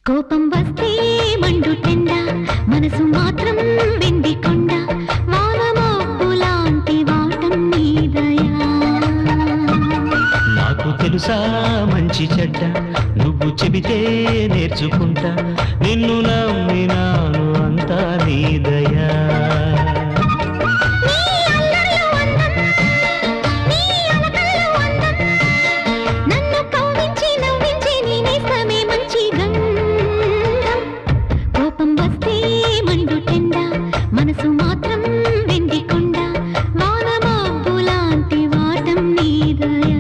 కోపం వస్తే మండు టెండ మనసు మాత్రం వెండి కొండ వానమబ్బు లాంటి వాటం నీదయా నాకు తెలుసా మంచి చెడ్డ నువ్వు చెబితే నేర్చుకుంటా నిన్ను నమ్మినాను అంతా నీదయా నీ అల్లర్లు అందం, నీ అలకల్లో అందం, నన్ను కవ్వించి నవ్వించి నీ నేస్తమే మంచి గంధం. కోపం వస్తే మండు టెండ మనసు మాత్రం వెండి కొండ వానమబ్బు లాంటి వాటం నీదయా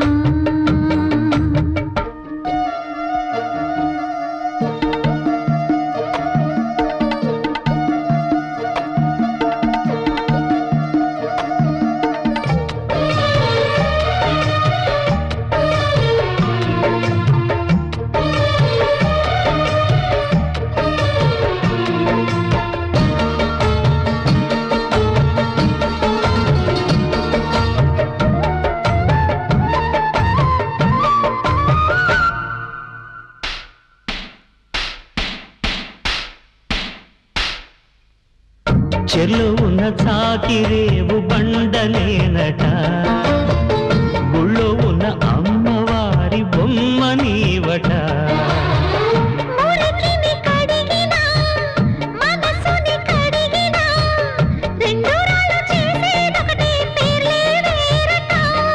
చెర్లో ఉన్న చాకిరేవు బండలేనట గుళ్ళో ఉన్న అమ్మవారి బొమ్మ నీవట మురికిని కడిగినా మనసుని కడిగినా రెండు రాళ్ళు చేసేదొకటే పేర్లే వేరట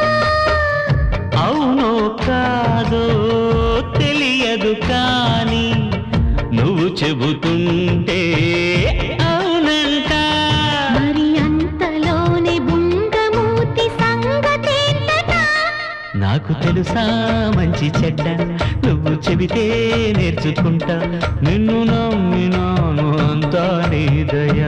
అవునో కాదో తెలియదు కాని నువ్వు చెబుతుంటే అవునంట మరి అంతలోనే బుంగమూతి సంగతేంటట నాకు తెలుసా మంచి చెడ్డ నువ్వు చెబితే నేర్చుకుంటా నిన్ను నమ్మినాను అంతా నీదయా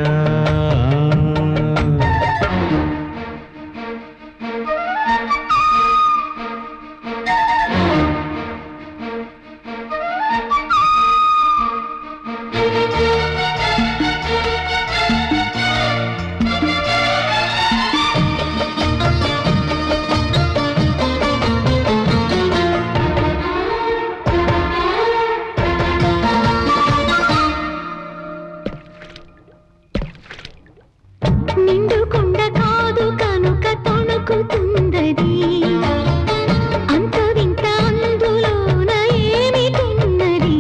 నిండు కొండ కాదు కనుక తొణుకుతుందది అంత వింత అందులోన ఏమిటున్నది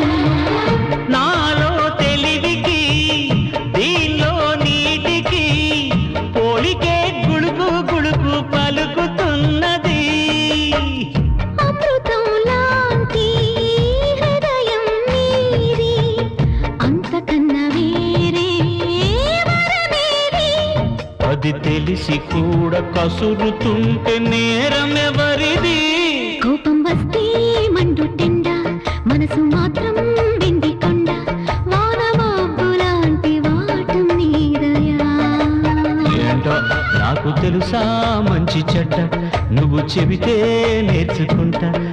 నాలో తెలివికి దీనిలో నీటికి పోలికే గుడుకు గుడుకు పలుకుతున్నది అమృతం లాంటి హృదయం నీది అంతకన్నా వేరే వరమేది అది తెలిసి కూడా కసురుతుంటే నేరమెవరిది కోపం వస్తే మండు టెండ మనసు మాత్రం వెండి కొండ వానబాబు లాంటి వాటం నీదయా ఏంటో నాకు తెలుసా మంచి చెడ్డ నువ్వు చెబితే నేర్చుకుంటా